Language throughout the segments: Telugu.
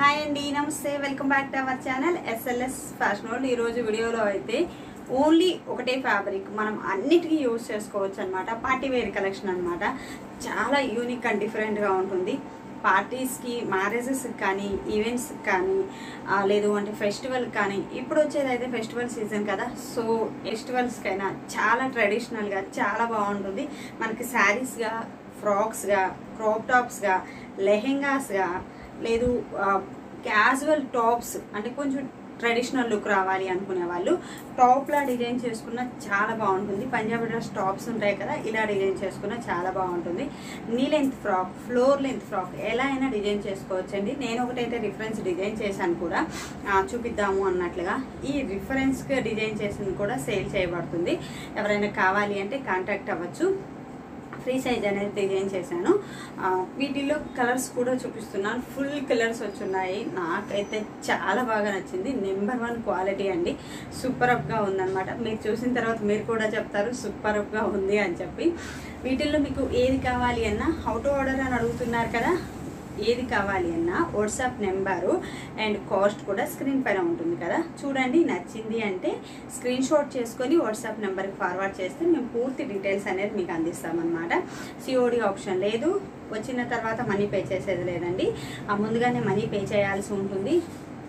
హాయ్ అండి నమస్తే welcome back to our channel SLS fashion world ఈరోజు వీడియోలో అయితే ఓన్లీ ఒకటే ఫ్యాబ్రిక్ మనం అన్నిటికీ యూజ్ చేసుకోవచ్చు అనమాట పార్టీ వేర్ కలెక్షన్ అనమాట చాలా యూనిక్ అండ్ డిఫరెంట్గా ఉంటుంది పార్టీస్కి మ్యారేజెస్కి కానీ ఈవెంట్స్కి కానీ ఆ, లేదు అంటే ఫెస్టివల్ కానీ ఇప్పుడు వచ్చేది అయితే ఫెస్టివల్ సీజన్ కదా సో ఫెస్టివల్స్కైనా చాలా ట్రెడిషనల్గా చాలా బాగుంటుంది మనకి శారీస్గా ఫ్రాక్స్గా క్రాప్ టాప్స్గా లెహెంగాస్గా లేదు క్యాజువల్ టాప్స్ అంటే కొంచెం ట్రెడిషనల్ లుక్ రావాలి అనుకునే వాళ్ళు టాప్లా డిజైన్ చేసుకున్న చాలా బాగుంటుంది పంజాబీ డ్రెస్ టాప్స్ ఉంటాయి కదా ఇలా డిజైన్ చేసుకున్న చాలా బాగుంటుంది knee length frock floor length frock ఎలా అయినా డిజైన్ చేసుకోవచ్చండి నేను ఒకటైతే రిఫరెన్స్ డిజైన్ చేశాను కూడా ఆ, చూపిద్దాము అన్నట్లుగా ఈ రిఫరెన్స్గా డిజైన్ చేసింది కూడా సేల్ చేయబడుతుంది ఎవరైనా కావాలి అంటే కాంటాక్ట్ అవ్వచ్చు ఫ్రీ సైజ్ అనేది డిజైన్ చేశాను ఆ, వీటిల్లో కలర్స్ కూడా చూపిస్తున్నాను ఫుల్ కలర్స్ వచ్చున్నాయి నాకైతే చాలా బాగా నచ్చింది నెంబర్ వన్ క్వాలిటీ అండి సూపర్ అప్గా ఉందన్నమాట మీరు చూసిన తర్వాత మీరు కూడా చెప్తారు సూపర్ అప్గా ఉంది అని చెప్పి వీటిల్లో మీకు ఏది కావాలి అన్నా హౌ టు ఆర్డర్ అని అడుగుతున్నారు కదా ఏది కావాలి అన్నా వాట్సాప్ నెంబరు అండ్ కాస్ట్ కూడా స్క్రీన్ పైన ఉంటుంది కదా చూడండి నచ్చింది అంటే స్క్రీన్ షాట్ చేసుకొని వాట్సాప్ నెంబర్కి ఫార్వర్డ్ చేస్తే మేము పూర్తి డీటెయిల్స్ అనేది మీకు అందిస్తామన్నమాట సిఓడి ఆప్షన్ లేదు వచ్చిన తర్వాత మనీ పే చేసేది లేదండి ఆ ముందుగానే మనీ పే చేయాల్సి ఉంటుంది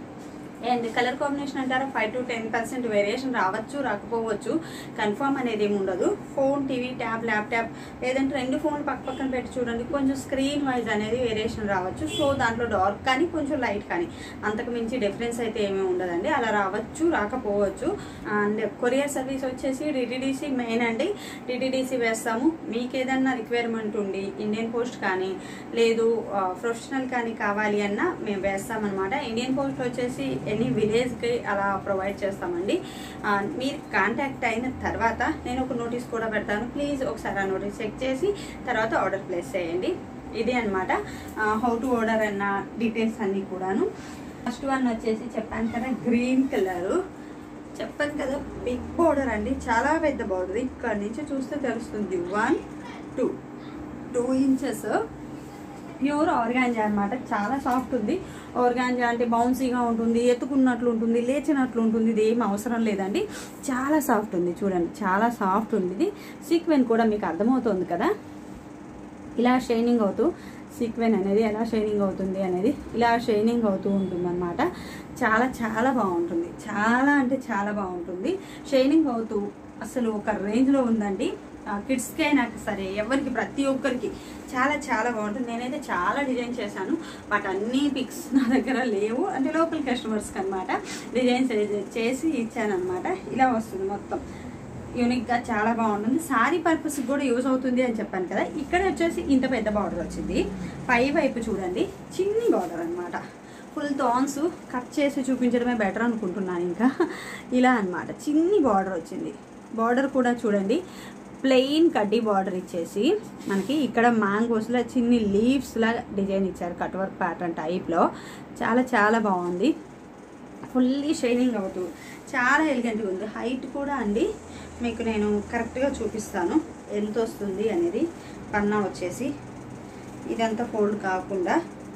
అండ్ కలర్ కాంబినేషన్ అంటారా five to ten percent variation రావచ్చు రాకపోవచ్చు కన్ఫర్మ్ అనేది ఏమి ఉండదు ఫోన్ టీవీ ట్యాబ్ ల్యాప్టాప్ లేదంటే రెండు ఫోన్లు పక్క పక్కన పెట్టి చూడండి కొంచెం స్క్రీన్ వైజ్ అనేది వేరియేషన్ రావచ్చు సో దాంట్లో డార్క్ కానీ కొంచెం లైట్ కానీ అంతకు మించి డిఫరెన్స్ అయితే ఏమీ ఉండదండి అలా రావచ్చు రాకపోవచ్చు అండ్ కొరియర్ సర్వీస్ వచ్చేసి డిటిడిసి మెయిన్ అండి డిటిడిసి వేస్తాము మీకు ఏదన్నా రిక్వైర్మెంట్ ఉండి ఇండియన్ పోస్ట్ కానీ లేదు ప్రొఫెషనల్ కానీ కావాలి అన్నా మేము వేస్తామన్నమాట ఇండియన్ పోస్ట్ వచ్చేసి ఎనీ విలేజ్కి అలా ప్రొవైడ్ చేస్తామండి ఆ, మీరు కాంటాక్ట్ అయిన తర్వాత నేను ఒక నోటీస్ కూడా పెడతాను ప్లీజ్ ఒకసారి ఆ నోటీస్ చెక్ చేసి తర్వాత ఆర్డర్ ప్లేస్ చేయండి ఇది అనమాట హౌ టు ఆర్డర్ అన్న డీటెయిల్స్ అన్నీ కూడాను ఫస్ట్ వన్ వచ్చేసి చెప్పాను కదా గ్రీన్ కలరు చెప్పాను కదా బిగ్ బోర్డర్ అండి చాలా పెద్ద బోర్డర్ ఇక్కడ నుంచి చూస్తే తెలుస్తుంది one two two inches pure organza అన్నమాట చాలా సాఫ్ట్ ఉంది ఆర్గాంజా అంటే బౌన్సీగా ఉంటుంది ఎత్తుకున్నట్లు ఉంటుంది లేచినట్లు ఉంటుంది ఇది ఏం అవసరం లేదండి చాలా సాఫ్ట్ ఉంది చూడండి చాలా సాఫ్ట్ ఉంది ఇది సీక్వెన్ కూడా మీకు అర్థమవుతుంది కదా ఇలా షైనింగ్ అవుతూ సీక్వెన్ అనేది ఎలా షైనింగ్ అవుతుంది అనేది ఇలా షైనింగ్ అవుతూ ఉంటుంది అనమాట చాలా చాలా బాగుంటుంది చాలా అంటే చాలా బాగుంటుంది షైనింగ్ అవుతూ అసలు ఒక రేంజ్లో ఉందండి కిడ్స్కి అయినా సరే ఎవరికి ప్రతి ఒక్కరికి చాలా చాలా బాగుంటుంది నేనైతే చాలా డిజైన్ చేశాను బట్ అన్ని పిక్స్ నా దగ్గర లేవు అంటే లోకల్ కస్టమర్స్కి అనమాట డిజైన్స్ చేసి ఇచ్చాను అనమాట ఇలా వస్తుంది మొత్తం యూనిక్గా చాలా బాగుంటుంది సారీ పర్పస్ కూడా యూజ్ అవుతుంది అని చెప్పాను కదా ఇక్కడ వచ్చేసి ఇంత పెద్ద బార్డర్ వచ్చింది పై వైపు చూడండి చిన్ని బార్డర్ అనమాట ఫుల్ థాన్స్ కట్ చేసి చూపించడమే బెటర్ అనుకుంటున్నాను ఇంకా ఇలా అన్నమాట చిన్ని బార్డర్ వచ్చింది బార్డర్ కూడా చూడండి ప్లెయిన్ కడ్డీ బార్డర్ ఇచ్చేసి మనకి ఇక్కడ మ్యాంగోస్లో చిన్ని లీవ్స్లా డిజైన్ ఇచ్చారు కట్ వర్క్ ప్యాటర్న్ టైప్లో చాలా చాలా బాగుంది ఫుల్లీ షైనింగ్ అవుతూ చాలా ఎలిగెంట్గా ఉంది హైట్ కూడా అండి మీకు నేను కరెక్ట్గా చూపిస్తాను ఎంత వస్తుంది అనేది పన్నా వచ్చేసి ఇదంతా ఫోల్డ్ కాకుండా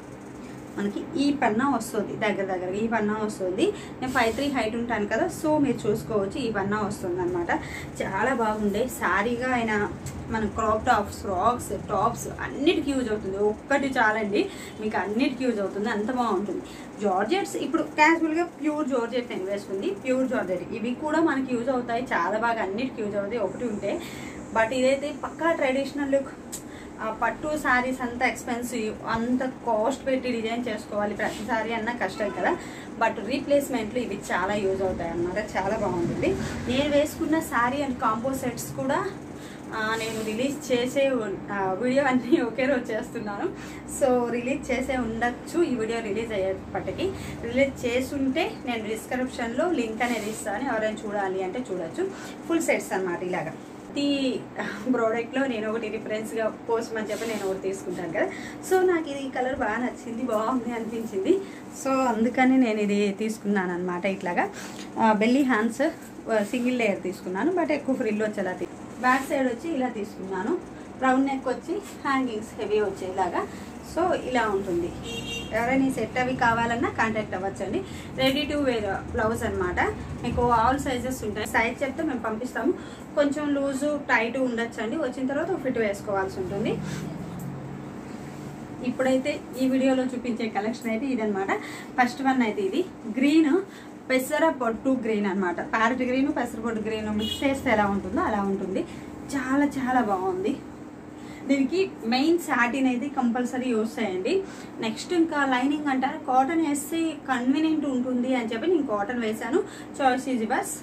మనకి ఈ పన్నా వస్తుంది దగ్గర దగ్గర ఈ పన్నా వస్తుంది నేను ఫైవ్ త్రీ హైట్ ఉంటాను కదా సో మీరు చూసుకోవచ్చు ఈ పన్నా వస్తుంది అనమాట చాలా బాగుండే శారీగా అయినా మన క్రాప్ టాప్స్ ఫ్రాక్స్ టాప్స్ అన్నిటికీ యూజ్ అవుతుంది ఒక్కటి చాలండి మీకు అన్నిటికీ యూజ్ అవుతుంది అంత బాగుంటుంది జార్జెట్స్ ఇప్పుడు క్యాజువల్గా ప్యూర్ జార్జెట్ నేను వేసుకుంది ప్యూర్ జార్జెట్ ఇవి కూడా మనకి యూజ్ అవుతాయి చాలా బాగా అన్నిటికీ యూజ్ అవుతాయి ఒకటి ఉంటే బట్ ఇదైతే పక్కా ట్రెడిషనల్ లుక్ ఆ పట్టు శారీస్ అంత ఎక్స్పెన్సివ్ అంత కాస్ట్ పెట్టి డిజైన్ చేసుకోవాలి ప్రతి శారీ అన్న కష్టం కదా బట్ రీప్లేస్మెంట్లు ఇవి చాలా యూజ్ అవుతాయి అన్నమాట చాలా బాగుంటుంది నేను వేసుకున్న శారీ అండ్ కాంపో సెట్స్ కూడా ఆ, నేను రిలీజ్ చేసే ఉన్- ఆ, వీడియో అన్నీ ఒకే రోజు చేస్తున్నాను సో రిలీజ్ చేసే ఉండొచ్చు ఈ వీడియో రిలీజ్ అయ్యేపటికి రిలీజ్ చేసుంటే నేను డిస్క్రిప్షన్లో లింక్ అనేది ఇస్తాను ఎవరైనా చూడాలి అంటే చూడొచ్చు ఫుల్ సెట్స్ అన్నమాట ఇలాగా ప్రతి ప్రోడక్ట్లో నేను ఒకటి రిఫరెన్స్గా పోస్ట్ అని చెప్పి నేను ఒకటి తీసుకుంటాను కదా సో నాకు ఇది కలర్ బాగా నచ్చింది బాగుంది అనిపించింది సో అందుకని నేను ఇది తీసుకున్నాను అనమాట ఇట్లాగా బెల్లీ హ్యాండ్స్ సింగిల్ లేయర్ తీసుకున్నాను బట్ ఎక్కువ ఫ్రిల్ వచ్చేలా తీ- బ్యాక్ సైడ్ వచ్చి ఇలా తీసుకున్నాను రౌండ్ నెక్ వచ్చి హ్యాంగింగ్స్ హెవీ వచ్చేలాగా సో ఇలా ఉంటుంది ఎవరైనా ఈ సెట్ అవి కావాలన్నా కాంటాక్ట్ అవ్వచ్చండి రెడీ టు వేర్ బ్లౌజ్ అనమాట మీకు ఆల్ సైజెస్ ఉంటాయి సైజ్ చెప్తే మేము పంపిస్తాము కొంచెం లూజు టైట్ ఉండొచ్చండి వచ్చిన తర్వాత ఫిట్ వేసుకోవాల్సి ఉంటుంది ఇప్పుడైతే ఈ వీడియోలో చూపించే కలెక్షన్ అయితే ఇదనమాట ఫస్ట్ వన్ అయితే ఇది గ్రీన్ పెసర పొట్టు గ్రీన్ అనమాట ప్యారెట్ గ్రీన్ పెసర పొట్టు గ్రీన్ మిక్స్ చేస్తే ఎలా ఉంటుందో అలా ఉంటుంది చాలా చాలా బాగుంది దీనికి మెయిన్ సాటిన్ అయితే కంపల్సరీ యూస్ చేయండి నెక్స్ట్ ఇంకా లైనింగ్ అంటారు కాటన్ వేస్తే కన్వీనియంట్ ఉంటుంది అని చెప్పి నేను కాటన్ వేశాను చాయిస్ ఈజీ బస్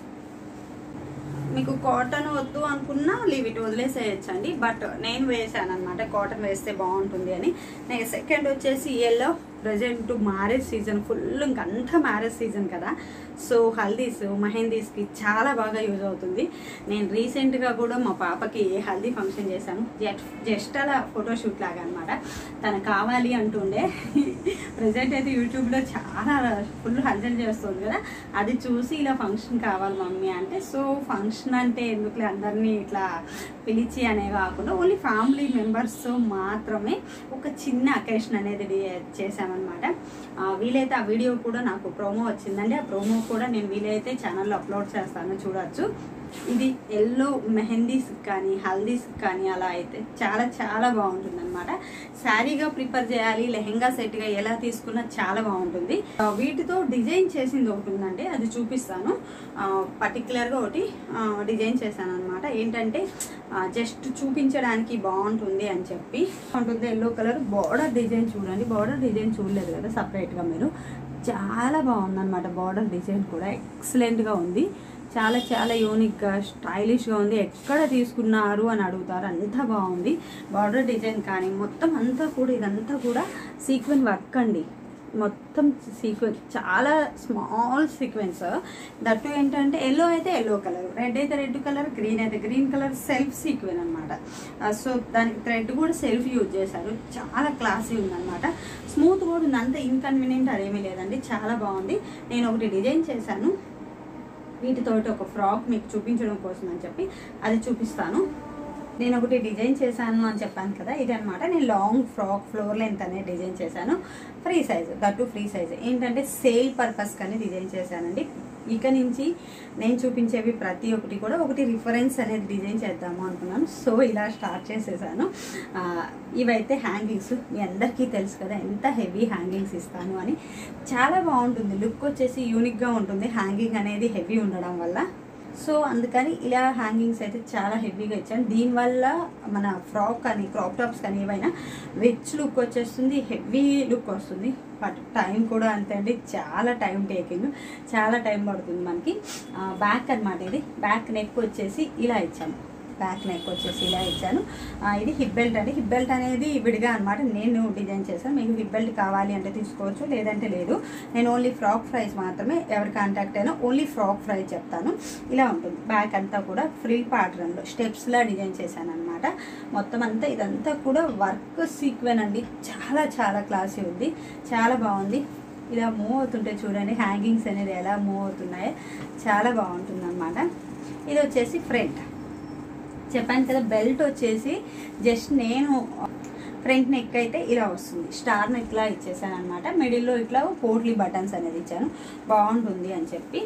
మీకు కాటన్ వద్దు అనుకున్నా లీవ్ ఇట్ వదిలేసేయచ్చండి బట్ నేను వేసాను అనమాట కాటన్ వేస్తే బాగుంటుంది అని నెక్స్ట్ సెకండ్ వచ్చేసి yellow present marriage season full ఇంకంతా మ్యారేజ్ సీజన్ కదా సో హల్దీస్ మెహందీస్కి చాలా బాగా యూజ్ అవుతుంది నేను రీసెంట్గా కూడా మా పాపకి హల్దీ ఫంక్షన్ చేశాను జస్ట్ జస్ట్ అలా ఫోటోషూట్ లాగా అనమాట తను కావాలి అంటుండే ప్రజెంట్ అయితే యూట్యూబ్లో చాలా ఫుల్ హల్చల్ చేస్తుంది కదా అది చూసి ఇలా ఫంక్షన్ కావాలి మమ్మీ అంటే సో ఫంక్షన్ అంటే ఎందుకులే అందరినీ ఇట్లా పిలిచి అనే కాకుండా ఓన్లీ ఫ్యామిలీ మెంబర్స్తో మాత్రమే ఒక చిన్న అకేషన్ అనేది డి- చేశామన్నమాట ఆ, వీలైతే ఆ వీడియో కూడా నాకు ప్రోమో వచ్చిందండి ఆ ప్రోమో కూడా నేను వీలైతే ఛానల్లో అప్లోడ్ చేస్తాను చూడొచ్చు ఇది ఎల్లో మెహందీస్ కానీ హల్దీస్ కానీ అలా అయితే చాలా చాలా బాగుంటుంది అనమాట శారీగా ప్రిపేర్ చేయాలి లెహెంగా సెట్గా ఎలా తీసుకున్నా చాలా బాగుంటుంది ఆ, వీటితో డిజైన్ చేసింది ఒకటి ఉందండి అది చూపిస్తాను పర్టికులర్గా ఒకటి ఆ, డిజైన్ చేశాను అనమాట ఏంటంటే జస్ట్ చూపించడానికి బాగుంటుంది అని చెప్పి ఉంటుంది ఎల్లో కలర్ బార్డర్ డిజైన్ చూడండి బార్డర్ డిజైన్ చూడలేదు కదా సపరేట్గా మీరు చాలా బాగుందన్నమాట బార్డర్ డిజైన్ కూడా ఎక్సలెంట్గా ఉంది చాలా చాలా యూనిక్గా స్టైలిష్గా ఉంది ఎక్కడ తీసుకున్నారు అని అడుగుతారు అంత బాగుంది బార్డర్ డిజైన్ కానీ మొత్తం అంతా కూడా ఇదంతా కూడా సీక్వెన్ వర్క్ అండి మొత్తం సీక్వెన్స్ చాలా స్మాల్ సీక్వెన్స్ దట్టు ఏంటంటే ఎల్లో అయితే ఎల్లో కలర్ రెడ్ అయితే రెడ్ కలర్ గ్రీన్ అయితే గ్రీన్ కలర్ సెల్ఫ్ సీక్వెన్ అనమాట సో దానికి థ్రెడ్ కూడా సెల్ఫ్ యూజ్ చేశారు చాలా క్లాసీ ఉందన్నమాట స్మూత్ కూడా ఉంది అంత ఇన్కన్వీనియంట్ అదేమీ లేదండి చాలా బాగుంది నేను ఒకటి డిజైన్ చేశాను వీటితోటి ఒక ఫ్రాక్ మీకు చూపించడం కోసం అని చెప్పి అది చూపిస్తాను నేను ఒకటి డిజైన్ చేశాను అని చెప్పాను కదా ఇది అనమాట నేను లాంగ్ ఫ్రాక్ ఫ్లోర్ లెంత్ అనేది డిజైన్ చేశాను free size that free size ఏంటంటే సేల్ పర్పస్ కానీ డిజైన్ చేశానండి ఇక నుంచి నేను చూపించేవి ప్రతి ఒక్కటి కూడా ఒకటి రిఫరెన్స్ అనేది డిజైన్ చేద్దాము అనుకున్నాను సో ఇలా స్టార్ట్ చేసేసాను ఆ, ఇవైతే హ్యాంగింగ్స్ మీ అందరికీ తెలుసు కదా ఎంత హెవీ హ్యాంగింగ్స్ ఇస్తాను అని చాలా బాగుంటుంది లుక్ వచ్చేసి యూనిక్గా ఉంటుంది హ్యాంగింగ్ అనేది హెవీ ఉండడం వల్ల సో అందుకని ఇలా హ్యాంగింగ్స్ అయితే చాలా హెవీగా ఇచ్చాను దీనివల్ల మన ఫ్రాక్ కానీ క్రాప్ టాప్స్ కానీ ఏవైనా రిచ్ లుక్ వచ్చేస్తుంది హెవీ లుక్ వస్తుంది బట్ టైం కూడా అంతే అండి చాలా టైం టేకింగ్ చాలా టైం పడుతుంది మనకి బ్యాక్ అన్నమాట ఇది బ్యాక్ నెక్ వచ్చేసి ఇలా ఇచ్చాను బ్యాక్ నెక్ వచ్చేసి ఇలా ఇచ్చాను ఆ, ఇది హిప్ బెల్ట్ అండి హిప్ బెల్ట్ అనేది విడిగా అనమాట నేను డిజైన్ చేశాను మీకు హిప్ బెల్ట్ కావాలి అంటే తీసుకోవచ్చు లేదంటే లేదు నేను ఓన్లీ ఫ్రాక్ ఫ్రైస్ మాత్రమే ఎవరి కాంటాక్ట్ అయినా ఓన్లీ ఫ్రాక్ ఫ్రై చెప్తాను ఇలా ఉంటుంది బ్యాక్ అంతా కూడా ఫ్రీ ప్యాటర్న్లో స్టెప్స్లా డిజైన్ చేశాను అనమాట మొత్తం అంతా ఇదంతా కూడా వర్క్ సీక్వెన్ అండి చాలా చాలా క్లాసీ ఉంది చాలా బాగుంది ఇలా మూవ్ అవుతుంటే చూడండి హ్యాంగింగ్స్ అనేది ఎలా మూవ్ అవుతున్నాయో చాలా బాగుంటుంది అనమాట ఇది వచ్చేసి ఫ్రంట్ చెప్పాను కదా బెల్ట్ వచ్చేసి జస్ట్ నేను ఫ్రంట్ నెక్ అయితే ఇలా వస్తుంది స్టార్ నెక్ లా ఇచ్చేసాను అనమాట మిడిల్లో ఇట్లా పోట్లీ బటన్స్ అనేది ఇచ్చాను బాగుంటుంది అని చెప్పి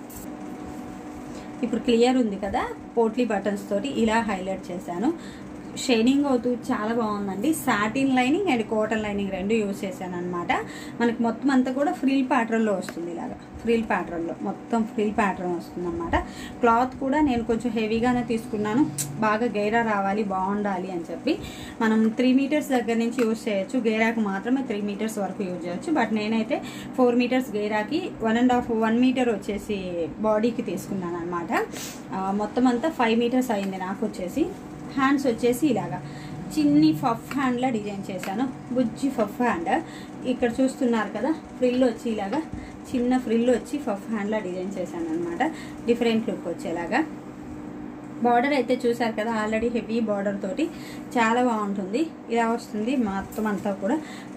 ఇప్పుడు క్లియర్ ఉంది కదా పోట్లీ బటన్స్ తోటి ఇలా హైలైట్ చేశాను షైనింగ్ అవుతూ చాలా బాగుందండి satin lining and cotton lining రెండు యూజ్ చేశాను అనమాట మనకి మొత్తం అంతా కూడా ఫ్రిల్ ప్యాటర్న్లో వస్తుంది ఇలాగా ఫ్రిల్ ప్యాటర్న్లో మొత్తం ఫ్రిల్ ప్యాటర్న్ వస్తుంది అనమాట క్లాత్ కూడా నేను కొంచెం హెవీగానే తీసుకున్నాను బాగా గైరా రావాలి బాగుండాలి అని చెప్పి మనం త్రీ మీటర్స్ దగ్గర నుంచి యూజ్ చేయొచ్చు గైరాకు మాత్రమే త్రీ మీటర్స్ వరకు యూజ్ చేయొచ్చు బట్ నేనైతే ఫోర్ మీటర్స్ గైరాకి one and half one metre వచ్చేసి బాడీకి తీసుకున్నాను అనమాట మొత్తం అంతా ఫైవ్ మీటర్స్ అయింది నాకు వచ్చేసి హ్యాండ్స్ వచ్చేసి ఇలాగా చిన్ని ఫఫ్ హ్యాండ్లా డిజైన్ చేశాను బుజ్జి ఫఫ్ హ్యాండ్ ఇక్కడ చూస్తున్నారు కదా ఫ్రిల్ వచ్చి ఇలాగా చిన్న ఫ్రిల్ వచ్చి ఫఫ్ హ్యాండ్లా డిజైన్ చేశాను అనమాట డిఫరెంట్ లుక్ వచ్చేలాగా బార్డర్ అయితే చూసారు కదా ఆల్రెడీ హెవీ బార్డర్ తోటి చాలా బాగుంటుంది ఇలా వస్తుంది మొత్తం అంతా కూడా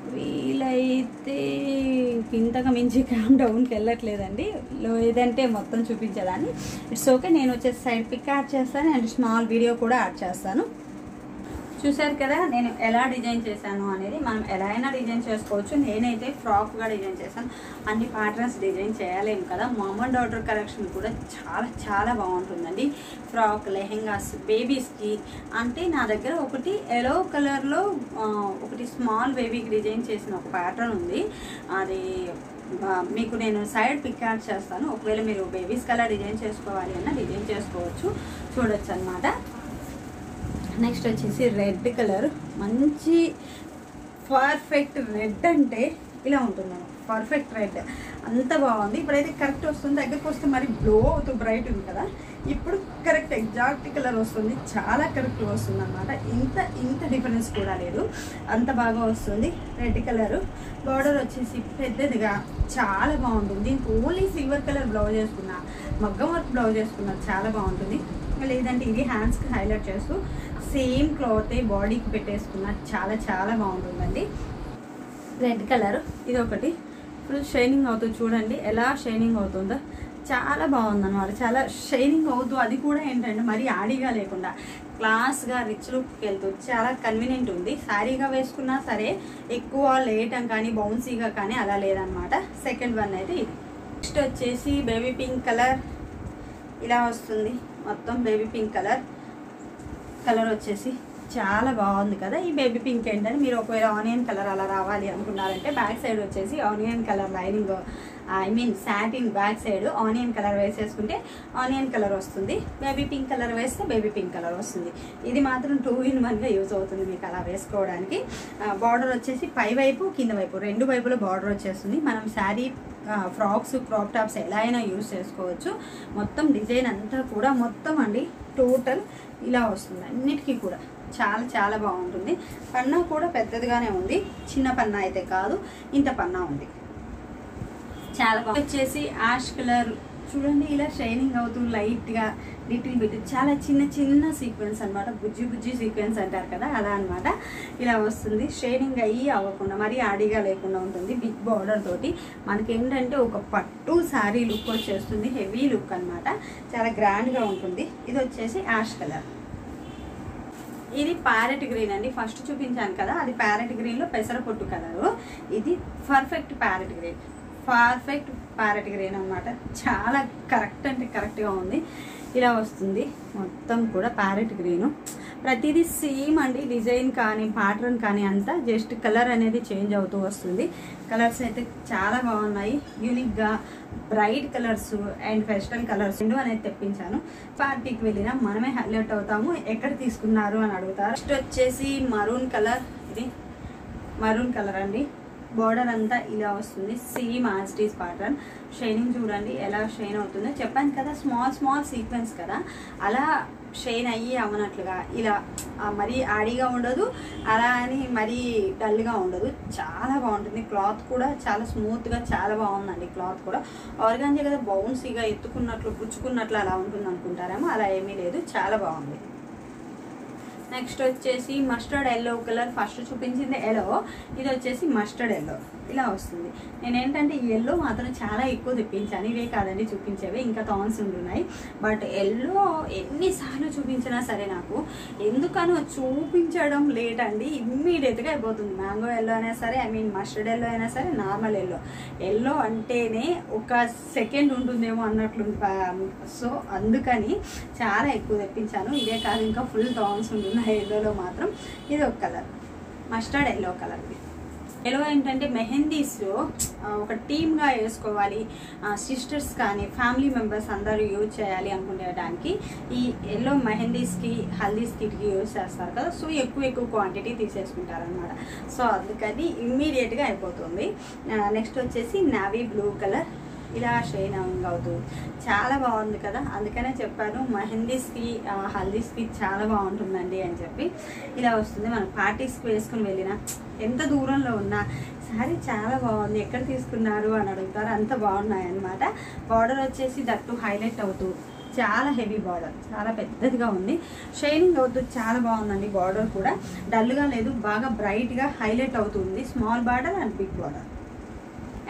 వీలైతే ఇంతగా మించి క్యామ్ డౌన్కి వెళ్ళట్లేదండి లేదంటే మొత్తం చూపించేదాన్ని ఇట్స్ ఓకే నేను వచ్చేసి సైడ్ పిక్ యాడ్ చేస్తాను అండ్ స్మాల్ వీడియో కూడా యాడ్ చేస్తాను చూసారు కదా నేను ఎలా డిజైన్ చేశాను అనేది మనం ఎలా అయినా డిజైన్ చేసుకోవచ్చు నేనైతే ఫ్రాక్గా డిజైన్ చేశాను అన్ని ప్యాటర్న్స్ డిజైన్ చేయలేము కదా మామూలు డాటర్ కలెక్షన్ కూడా చాలా చాలా బాగుంటుందండి ఫ్రాక్ లెహెంగాస్ బేబీస్కి అంటే నా దగ్గర ఒకటి ఎల్లో కలర్లో ఒకటి స్మాల్ బేబీకి డిజైన్ చేసిన ఒక ప్యాటర్న్ ఉంది అది ఆ, మీకు నేను సైడ్ పిక్ యాడ్ చేస్తాను ఒకవేళ మీరు బేబీస్ కలర్ డిజైన్ చేసుకోవాలి అన్న డిజైన్ చేసుకోవచ్చు చూడొచ్చు అనమాట నెక్స్ట్ వచ్చేసి రెడ్ కలర్ మంచి పర్ఫెక్ట్ రెడ్ అంటే ఇలా ఉంటుంది పర్ఫెక్ట్ రెడ్ అంత బాగుంది ఇప్పుడైతే కరెక్ట్ వస్తుంది దగ్గరికి వస్తే మరి బ్లో అవుతూ బ్రైట్ ఉంది కదా ఇప్పుడు కరెక్ట్ ఎగ్జాక్ట్ కలర్ వస్తుంది చాలా కరెక్ట్ వస్తుంది అనమాట ఇంత ఇంత డిఫరెన్స్ కూడా లేదు అంత బాగా వస్తుంది రెడ్ కలర్ బార్డర్ వచ్చేసి పెద్దదిగా చాలా బాగుంటుంది ఓన్లీ సిల్వర్ కలర్ బ్లౌజ్ వేసుకున్నా మగ్గం వర్క్ బ్లౌజ్ వేసుకున్నా చాలా బాగుంటుంది లేదంటే ఇది హ్యాండ్స్కి హైలైట్ చేస్తూ సేమ్ క్లాత్ బాడీకి పెట్టేసుకున్నా చాలా చాలా బాగుంటుందండి రెడ్ కలర్ ఇది ఒకటి ఫుల్ షైనింగ్ అవుతుంది చూడండి ఎలా షైనింగ్ అవుతుందో చాలా బాగుంది అనమాట చాలా షైనింగ్ అవుతూ అది కూడా ఏంటంటే మరీ ఆడిగా లేకుండా క్లాస్గా రిచ్ లుక్కి వెళ్తూ చాలా కన్వీనియంట్ ఉంది శారీగా వేసుకున్నా సరే ఎక్కువ లేటం కానీ బౌన్సీగా కానీ అలా లేదనమాట సెకండ్ వన్ అయితే ఇది నెక్స్ట్ వచ్చేసి బేబీ పింక్ కలర్ ఇలా వస్తుంది మొత్తం బేబీ పింక్ కలర్ కలర్ వచ్చేసి చాలా బాగుంది కదా ఈ బేబీ పింక్ ఏంటంటే మీరు ఒకవేళ ఆనియన్ కలర్ అలా రావాలి అనుకున్నారంటే బ్యాక్ సైడ్ వచ్చేసి onion colour lining I mean satin back side onion colour వేసేసుకుంటే ఆనియన్ కలర్ వస్తుంది బేబీ పింక్ కలర్ వేస్తే బేబీ పింక్ కలర్ వస్తుంది ఇది మాత్రం టూ ఇన్ వన్గా యూజ్ అవుతుంది మీకు అలా వేసుకోవడానికి బార్డర్ వచ్చేసి పై వైపు కింద వైపు రెండు వైపులో బార్డర్ వచ్చేస్తుంది మనం శారీ ఫ్రాక్స్ క్రాప్ టాప్స్ ఎలా అయినా యూజ్ చేసుకోవచ్చు మొత్తం డిజైన్ అంతా కూడా మొత్తం అండి టోటల్ ఇలా వస్తుంది అన్నిటికీ కూడా చాలా చాలా బాగుంటుంది పన్నా కూడా పెద్దదిగానే ఉంది చిన్న పన్నా అయితే కాదు ఇంత పన్నా ఉంది చాలా బాగుంది వచ్చేసి యాష్ కలర్ చూడండి ఇలా షైనింగ్ అవుతూ లైట్గా లిటిల్ బిట్ చాలా చిన్న చిన్న సీక్వెన్స్ అన్నమాట బుజ్జి బుజ్జి సీక్వెన్స్ అంటారు కదా అలా అన్నమాట ఇలా వస్తుంది షైనింగ్ అయ్యి అవ్వకుండా మరీ ఆడిగా లేకుండా ఉంటుంది బిగ్ బార్డర్ తోటి మనకి ఏంటంటే ఒక పట్టు శారీ లుక్ వచ్చేస్తుంది హెవీ లుక్ అన్నమాట చాలా గ్రాండ్గా ఉంటుంది ఇది వచ్చేసి యాష్ కలర్ ఇది ప్యారెట్ గ్రీన్ అండి ఫస్ట్ చూపించాను కదా అది ప్యారెట్ గ్రీన్లో పెసరపొట్టు కలరు ఇది perfect parrot green perfect parrot green అన్నమాట చాలా కరెక్ట్ అంటే కరెక్ట్గా ఉంది ఇలా వస్తుంది మొత్తం కూడా ప్యారెట్ గ్రీను ప్రతిదీ సేమ్ అండి డిజైన్ కానీ ప్యాటర్న్ కానీ అంతా జస్ట్ కలర్ అనేది చేంజ్ అవుతూ వస్తుంది కలర్స్ అయితే చాలా బాగున్నాయి యూనిక్గా bright colours and festal colours రెండు అనేది తెప్పించాను పార్టీకి వెళ్ళినా మనమే హైలైట్ అవుతాము ఎక్కడ తీసుకున్నారు అని అడుగుతారు నెక్స్ట్ వచ్చేసి మరూన్ కలర్ ఇది మరూన్ కలర్ అండి బార్డర్ అంతా ఇలా వస్తుంది సేమ్ ఆస్టీస్ ప్యాటర్న్ షైనింగ్ చూడండి ఎలా షైన్ అవుతుందో చెప్పాను కదా స్మాల్ స్మాల్ సీక్వెన్స్ కదా అలా షైన్ అయ్యి అవనట్లుగా ఇలా ఆ, మరీ ఆడిగా ఉండదు అలా అని మరీ డల్గా ఉండదు చాలా బాగుంటుంది క్లాత్ కూడా చాలా స్మూత్గా చాలా బాగుందండి క్లాత్ కూడా ఆర్గాన్జీ కదా బౌన్సీగా ఎత్తుకున్నట్లు పుచ్చుకున్నట్లు అలా ఉంటుంది అనుకుంటారేమో అలా ఏమీ లేదు చాలా బాగుంది నెక్స్ట్ వచ్చేసి మస్టర్డ్ ఎల్లో కలర్ ఫస్ట్ చూపించింది ఎల్లో ఇది వచ్చేసి మస్టర్డ్ ఎల్లో ఇలా వస్తుంది నేను ఏంటంటే ఈ ఎల్లో మాత్రం చాలా ఎక్కువ తెప్పించాను ఇవే కాదండి చూపించేవి ఇంకా థాన్స్ ఉంటున్నాయి బట్ ఎల్లో ఎన్నిసార్లు చూపించినా సరే నాకు ఎందుకనో చూపించడం లేట్ అండి ఇమ్మీడియట్గా అయిపోతుంది మ్యాంగో ఎల్లో అయినా సరే ఐ మీన్ మస్టర్డ్ ఎల్లో అయినా సరే నార్మల్ ఎల్లో ఎల్లో అంటేనే ఒక సెకండ్ ఉంటుందేమో అన్నట్లు సో అందుకని చాలా ఎక్కువ తెప్పించాను ఇదే కాదు ఇంకా ఫుల్ థాన్స్ ఉంటున్నాయి ఎల్లోలో మాత్రం ఇది ఒక colour mustard yellow colour yellow ఏంటంటే మెహందీస్లో ఆ, ఒక టీమ్గా వేసుకోవాలి సిస్టర్స్ కానీ ఫ్యామిలీ మెంబర్స్ అందరూ యూజ్ చేయాలి అనుకునేటానికి ఈ ఎల్లో మెహందీస్కి హల్దీస్కి యూజ్ చేస్తారు కదా సో ఎక్కువ ఎక్కువ క్వాంటిటీ తీసేసుకుంటారు అనమాట సో అందుకని ఇమ్మీడియట్గా అయిపోతుంది నెక్స్ట్ వచ్చేసి నావీ బ్లూ కలర్ ఇలా షైన్ అవుతూ చాలా బాగుంది కదా అందుకనే చెప్పాను మెహందీస్కి ఆ, హల్దీస్కి చాలా బాగుంటుందండి అని చెప్పి ఇలా వస్తుంది మనం పార్టీస్కి వేసుకుని వెళ్ళినా ఎంత దూరంలో ఉన్నా సారీ చాలా బాగుంది ఎక్కడ తీసుకున్నారు అని అడుగుతారు అంత బాగున్నాయి అనమాట బార్డర్ వచ్చేసి దట్టు హైలైట్ అవుతూ చాలా హెవీ బార్డర్ చాలా పెద్దదిగా ఉంది షైనింగ్ అవుతూ చాలా బాగుందండి బార్డర్ కూడా డల్గా లేదు బాగా బ్రైట్గా హైలైట్ అవుతుంది small border and big border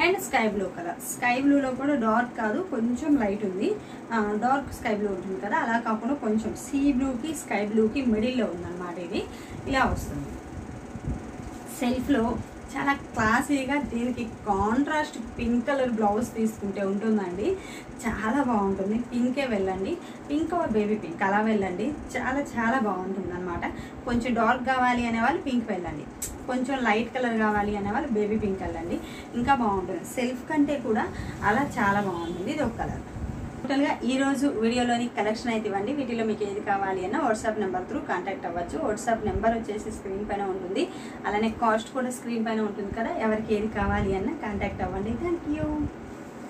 and sky blue colour sky బ్లూలో కూడా డార్క్ కాదు కొంచెం లైట్ ఉంది డార్క్ స్కై బ్లూ ఉంటుంది కదా అలా కాకుండా కొంచెం సీ బ్లూకి స్కై బ్లూకి మిడిల్లో ఉందన్నమాట ఇది ఇలా వస్తుంది సెల్ఫ్లో చాలా క్లాసీగా దీనికి కాంట్రాస్ట్ పింక్ కలర్ బ్లౌజ్ తీసుకుంటే ఉంటుందండి చాలా బాగుంటుంది పింకే వెళ్ళండి పింక్ ఆర్ బేబీ పింక్ అలా వెళ్ళండి చాలా చాలా బాగుంటుంది అనమాట కొంచెం డార్క్ కావాలి అనే వాళ్ళు పింక్ వెళ్ళండి కొంచెం లైట్ కలర్ కావాలి అనే వాళ్ళు బేబీ పింక్ వెళ్ళండి ఇంకా బాగుంటుంది సెల్ఫ్ కంటే కూడా అలా చాలా బాగుంటుంది ఇది ఒక కలర్ టోటల్గా ఈ రోజు వీడియోలోని కలెక్షన్ అయితే ఇవ్వండి వీటిలో మీకు ఏది కావాలి అన్న వాట్సాప్ నెంబర్ త్రూ కాంటాక్ట్ అవ్వచ్చు వాట్సాప్ నెంబర్ వచ్చేసి స్క్రీన్ పైన ఉంటుంది అలానే కాస్ట్ కూడా స్క్రీన్ పైన ఉంటుంది కదా ఎవరికి ఏది కావాలి అన్న కాంటాక్ట్ అవ్వండి థ్యాంక్ యూ